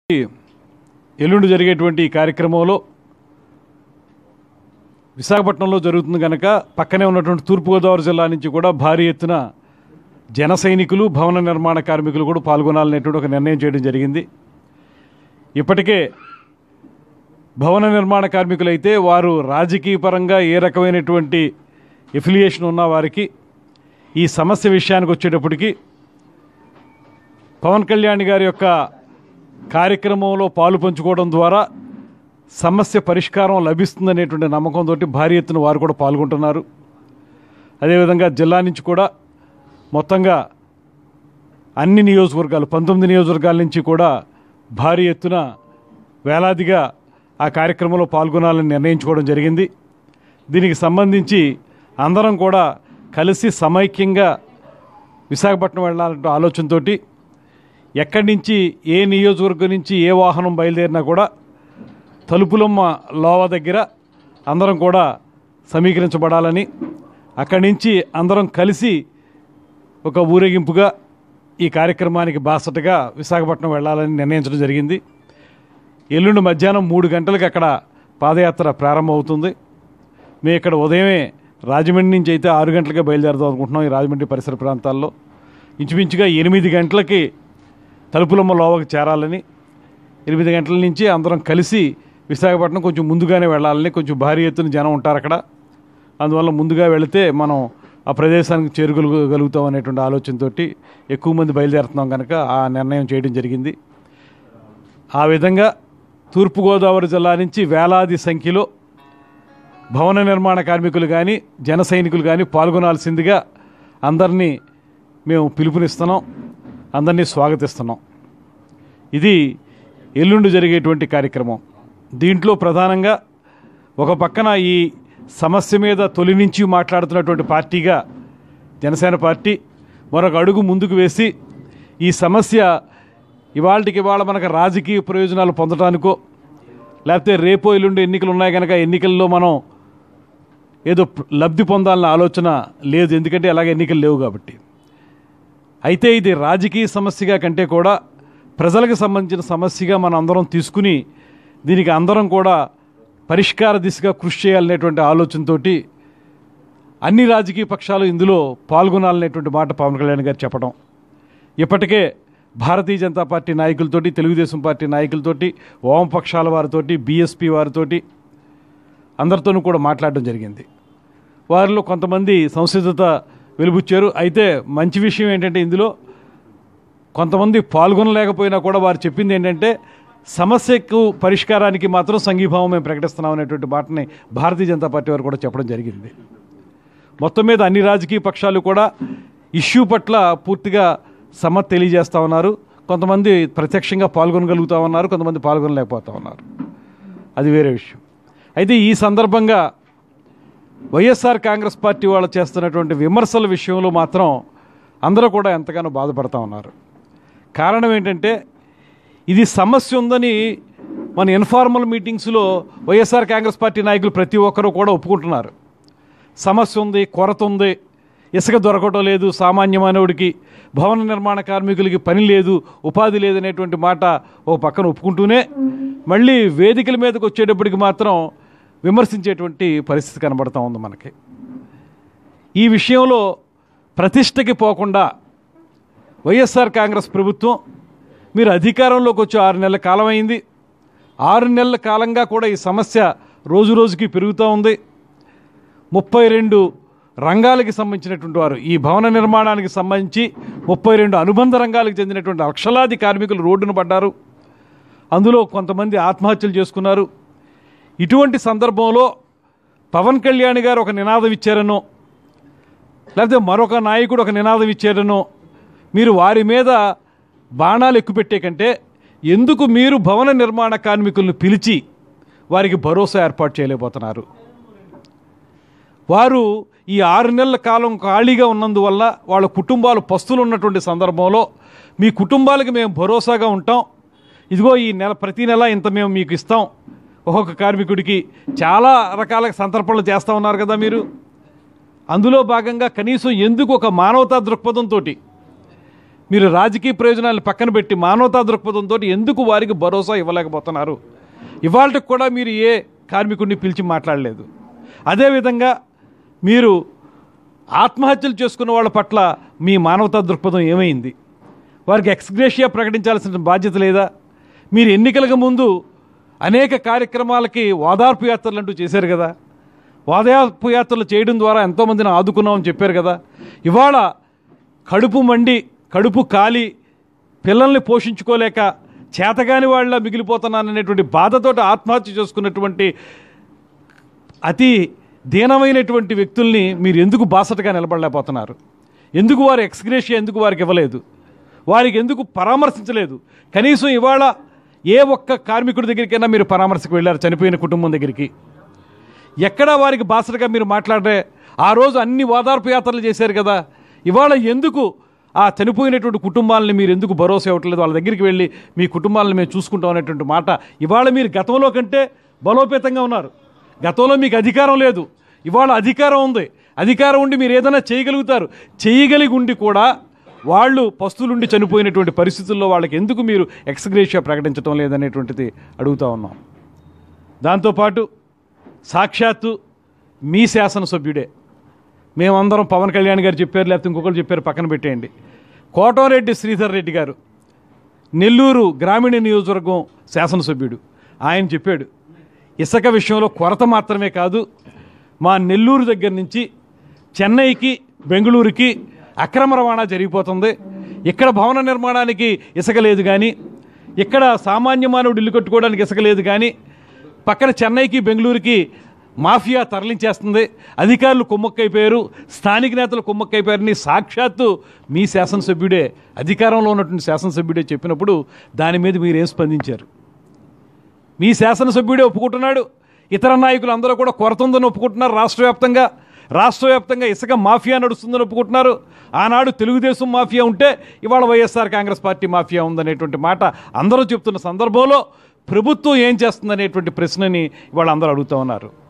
ఎల్లుండి జరిగేటువంటి ఈ కార్యక్రమంలో విశాఖపట్నంలో జరుగుతుంది కనుక పక్కనే ఉన్నటువంటి తూర్పుగోదావరి జిల్లా నుంచి కూడా భారీ ఎత్తున జన సైనికులు భవన నిర్మాణ కార్మికులు కూడా పాల్గొనాలనేటువంటి ఒక నిర్ణయం చేయడం జరిగింది ఇప్పటికే భవన నిర్మాణ కార్మికులైతే వారు రాజకీయ పరంగా ఏ రకమైనటువంటి ఎఫిలియేషన్ ఉన్న వారికి ఈ సమస్య విషయానికి వచ్చేటప్పటికి పవన్ కళ్యాణ్ గారి యొక్క కార్యక్రమంలో పాలు పంచుకోవడం ద్వారా సమస్య పరిష్కారం లభిస్తుందనేటువంటి నమ్మకంతో భారీ ఎత్తున వారు కూడా పాల్గొంటున్నారు అదేవిధంగా జిల్లా నుంచి కూడా మొత్తంగా అన్ని నియోజకవర్గాలు పంతొమ్మిది నియోజకవర్గాల నుంచి కూడా భారీ ఎత్తున వేలాదిగా ఆ కార్యక్రమంలో పాల్గొనాలని నిర్ణయించుకోవడం జరిగింది దీనికి సంబంధించి అందరం కూడా కలిసి సమైక్యంగా విశాఖపట్నం వెళ్ళాలంటే ఆలోచనతోటి ఎక్కడి నుంచి ఏ నియోజకవర్గం నుంచి ఏ వాహనం బయలుదేరినా కూడా తలుపులమ్మ లోవ దగ్గర అందరం కూడా సమీకరించబడాలని అక్కడి నుంచి అందరం కలిసి ఒక ఊరేగింపుగా ఈ కార్యక్రమానికి బాసటగా విశాఖపట్నం వెళ్ళాలని నిర్ణయించడం జరిగింది ఎల్లుండి మధ్యాహ్నం మూడు గంటలకు అక్కడ పాదయాత్ర ప్రారంభమవుతుంది మేము ఇక్కడ ఉదయమే రాజమండ్రి నుంచి అయితే ఆరు గంటలకే బయలుదేరదాం అనుకుంటున్నాం ఈ రాజమండ్రి పరిసర ప్రాంతాల్లో ఇంచుమించుగా ఎనిమిది గంటలకి తలుపులమ్మ లోవకు చేరాలని ఎనిమిది గంటల నుంచి అందరం కలిసి విశాఖపట్నం కొంచెం ముందుగానే వెళ్ళాలని కొంచెం భారీ ఎత్తున జనం ఉంటారు అక్కడ అందువల్ల ముందుగా వెళితే మనం ఆ ప్రదేశానికి చేరుకోగలుగుతాం అనేటువంటి ఆలోచనతో ఎక్కువ మంది బయలుదేరుతున్నాం కనుక ఆ నిర్ణయం చేయడం జరిగింది ఆ విధంగా తూర్పుగోదావరి జిల్లా నుంచి వేలాది సంఖ్యలో భవన నిర్మాణ కార్మికులు కానీ జన సైనికులు కానీ పాల్గొనాల్సిందిగా అందరినీ మేము పిలుపునిస్తున్నాం అందరినీ స్వాగతిస్తున్నాం ఇది ఎల్లుండి జరిగేటువంటి కార్యక్రమం దీంట్లో ప్రధానంగా ఒక పక్కన ఈ సమస్య మీద తొలి నుంచి మాట్లాడుతున్నటువంటి పార్టీగా జనసేన పార్టీ మరొక అడుగు ముందుకు వేసి ఈ సమస్య ఇవాళకి ఇవాళ మనకు రాజకీయ ప్రయోజనాలు పొందడానికో లేకపోతే రేపో ఎల్లుండి ఎన్నికలు ఉన్నాయి కనుక ఎన్నికల్లో మనం ఏదో లబ్ధి పొందాలన్న ఆలోచన లేదు ఎందుకంటే అలాగే ఎన్నికలు లేవు కాబట్టి అయితే ఇది రాజకీయ సమస్యగా కంటే కూడా ప్రజలకు సంబంధించిన సమస్యగా మనం అందరం తీసుకుని దీనికి అందరం కూడా పరిష్కార దిశగా కృషి చేయాలనేటువంటి ఆలోచనతోటి అన్ని రాజకీయ పక్షాలు ఇందులో పాల్గొనాలనేటువంటి మాట పవన్ కళ్యాణ్ గారు చెప్పడం ఇప్పటికే భారతీయ జనతా పార్టీ నాయకులతోటి తెలుగుదేశం పార్టీ నాయకులతోటి వామపక్షాల వారితోటి బీఎస్పీ వారితోటి అందరితోనూ కూడా మాట్లాడడం జరిగింది వారిలో కొంతమంది సంసిద్ధత వెలుబుచ్చారు అయితే మంచి విషయం ఏంటంటే ఇందులో కొంతమంది పాల్గొనలేకపోయినా కూడా వారు చెప్పింది ఏంటంటే సమస్యకు పరిష్కారానికి మాత్రం సంఘీభావం మేము ప్రకటిస్తున్నాం అనేటువంటి మాటని భారతీయ జనతా పార్టీ వారు కూడా చెప్పడం జరిగింది మొత్తం మీద అన్ని రాజకీయ పక్షాలు కూడా ఇష్యూ పట్ల పూర్తిగా సమ్మతి తెలియజేస్తూ ఉన్నారు కొంతమంది ప్రత్యక్షంగా పాల్గొనగలుగుతూ ఉన్నారు కొంతమంది పాల్గొనలేకపోతూ ఉన్నారు అది వేరే విషయం అయితే ఈ సందర్భంగా వైఎస్ఆర్ కాంగ్రెస్ పార్టీ వాళ్ళు చేస్తున్నటువంటి విమర్శల విషయంలో మాత్రం అందరూ కూడా ఎంతగానో బాధపడతా ఉన్నారు కారణం ఏంటంటే ఇది సమస్య ఉందని మన ఇన్ఫార్మల్ మీటింగ్స్లో వైఎస్ఆర్ కాంగ్రెస్ పార్టీ నాయకులు ప్రతి ఒక్కరూ కూడా ఒప్పుకుంటున్నారు సమస్య ఉంది కొరత ఉంది ఇసుక దొరకటం లేదు సామాన్య మానవుడికి భవన నిర్మాణ కార్మికులకి పని లేదు ఉపాధి లేదనేటువంటి మాట ఒక పక్కన ఒప్పుకుంటూనే మళ్ళీ వేదికల మీదకి వచ్చేటప్పటికి మాత్రం విమర్శించేటువంటి పరిస్థితి కనబడతా ఉంది మనకి ఈ విషయంలో ప్రతిష్టకి పోకుండా వైఎస్ఆర్ కాంగ్రెస్ ప్రభుత్వం మీరు అధికారంలోకి వచ్చి ఆరు నెలల కాలం అయింది ఆరు నెలల కాలంగా కూడా ఈ సమస్య రోజు రోజుకి పెరుగుతూ ఉంది ముప్పై రెండు రంగాలకి సంబంధించినటువంటి వారు ఈ భవన నిర్మాణానికి సంబంధించి ముప్పై రెండు అనుబంధ రంగాలకు చెందినటువంటి లక్షలాది కార్మికులు రోడ్డున పడ్డారు అందులో కొంతమంది ఆత్మహత్యలు చేసుకున్నారు ఇటువంటి సందర్భంలో పవన్ కళ్యాణ్ గారు ఒక నినాదం ఇచ్చారనో లేకపోతే మరొక నాయకుడు ఒక నినాదం ఇచ్చారనో మీరు వారి మీద బాణాలు ఎక్కుపెట్టే కంటే ఎందుకు మీరు భవన నిర్మాణ కార్మికులను పిలిచి వారికి భరోసా ఏర్పాటు చేయలేకపోతున్నారు వారు ఈ ఆరు నెలల కాలం ఖాళీగా ఉన్నందువల్ల వాళ్ళ కుటుంబాలు పస్తులు ఉన్నటువంటి సందర్భంలో మీ కుటుంబాలకి మేము భరోసాగా ఉంటాం ఇదిగో ఈ నెల ప్రతి నెల ఇంత మేము మీకు ఇస్తాం ఒక్కొక్క కార్మికుడికి చాలా రకాల సంతర్పణలు చేస్తూ ఉన్నారు కదా మీరు అందులో భాగంగా కనీసం ఎందుకు ఒక మానవతా దృక్పథంతో మీరు రాజకీయ ప్రయోజనాలను పక్కన పెట్టి మానవతా దృక్పథంతో ఎందుకు వారికి భరోసా ఇవ్వలేకపోతున్నారు ఇవాళకి కూడా మీరు ఏ కార్మికుడిని పిలిచి మాట్లాడలేదు అదేవిధంగా మీరు ఆత్మహత్యలు చేసుకున్న వాళ్ళ పట్ల మీ మానవతా దృక్పథం ఏమైంది వారికి ఎక్స్గ్రేషియా ప్రకటించాల్సిన బాధ్యత లేదా మీరు ఎన్నికలకు ముందు అనేక కార్యక్రమాలకి ఓదార్పు యాత్రలు అంటూ చేశారు కదా ఓదార్పు యాత్రలు చేయడం ద్వారా ఎంతోమందిని ఆదుకున్నామని చెప్పారు కదా ఇవాళ కడుపు మండి కడుపు కాలి పిల్లల్ని పోషించుకోలేక చేతగాని వాళ్ళ మిగిలిపోతున్నాననేటువంటి బాధతోటి ఆత్మహత్య చేసుకున్నటువంటి అతి దీనమైనటువంటి వ్యక్తుల్ని మీరు ఎందుకు బాసటగా నిలబడలేకపోతున్నారు ఎందుకు వారు ఎక్స్గ్రేషియా ఎందుకు వారికి ఇవ్వలేదు వారికి ఎందుకు పరామర్శించలేదు కనీసం ఇవాళ ఏ ఒక్క కార్మికుడి దగ్గరికైనా మీరు పరామర్శకు వెళ్ళారు చనిపోయిన కుటుంబం దగ్గరికి ఎక్కడా వారికి బాసటగా మీరు మాట్లాడరే ఆ రోజు అన్ని ఓదార్పు యాత్రలు చేశారు కదా ఇవాళ ఎందుకు ఆ చనిపోయినటువంటి కుటుంబాలని మీరు ఎందుకు భరోసా ఇవ్వట్లేదు వాళ్ళ దగ్గరికి వెళ్ళి మీ కుటుంబాలను మేము చూసుకుంటాం అనేటువంటి మాట ఇవాళ మీరు గతంలో కంటే బలోపేతంగా ఉన్నారు గతంలో మీకు అధికారం లేదు ఇవాళ అధికారం ఉంది అధికారం ఉండి మీరు ఏదైనా చేయగలుగుతారు చేయగలిగి ఉండి కూడా వాళ్ళు పస్తులుండి చనిపోయినటువంటి పరిస్థితుల్లో వాళ్ళకి ఎందుకు మీరు ఎక్స్గ్రేషియా ప్రకటించడం లేదనేటువంటిది అడుగుతా ఉన్నాం దాంతోపాటు సాక్షాత్తు మీ శాసనసభ్యుడే మేమందరం పవన్ కళ్యాణ్ గారు చెప్పారు లేకపోతే ఇంకొకరు చెప్పారు పక్కన పెట్టేయండి కోటంరెడ్డి శ్రీధర్ రెడ్డి గారు నెల్లూరు గ్రామీణ నియోజకవర్గం శాసనసభ్యుడు ఆయన చెప్పాడు ఇసుక విషయంలో కొరత మాత్రమే కాదు మా నెల్లూరు దగ్గర నుంచి చెన్నైకి బెంగళూరుకి అక్రమ రవాణా జరిగిపోతుంది ఇక్కడ భవన నిర్మాణానికి ఇసుక లేదు కానీ ఇక్కడ సామాన్య మానవుడు ఇల్లు కట్టుకోవడానికి ఇసుక లేదు కానీ పక్కన చెన్నైకి బెంగళూరుకి మాఫియా తరలించేస్తుంది అధికారులు కుమ్మక్కైపోయారు స్థానిక నేతలు కుమ్మక్కైపోయారని సాక్షాత్తు మీ శాసనసభ్యుడే అధికారంలో ఉన్నటువంటి శాసనసభ్యుడే చెప్పినప్పుడు దాని మీద మీరేం స్పందించారు మీ శాసనసభ్యుడే ఒప్పుకుంటున్నాడు ఇతర నాయకులు అందరూ కూడా కొరత ఉందని ఒప్పుకుంటున్నారు రాష్ట్ర వ్యాప్తంగా రాష్ట్ర వ్యాప్తంగా ఇసుక మాఫియా నడుస్తుందని ఒప్పుకుంటున్నారు ఆనాడు తెలుగుదేశం మాఫియా ఉంటే ఇవాళ వైఎస్ఆర్ కాంగ్రెస్ పార్టీ మాఫియా ఉందనేటువంటి మాట అందరూ చెప్తున్న సందర్భంలో ప్రభుత్వం ఏం చేస్తుందనేటువంటి ప్రశ్నని ఇవాళ అందరూ అడుగుతూ ఉన్నారు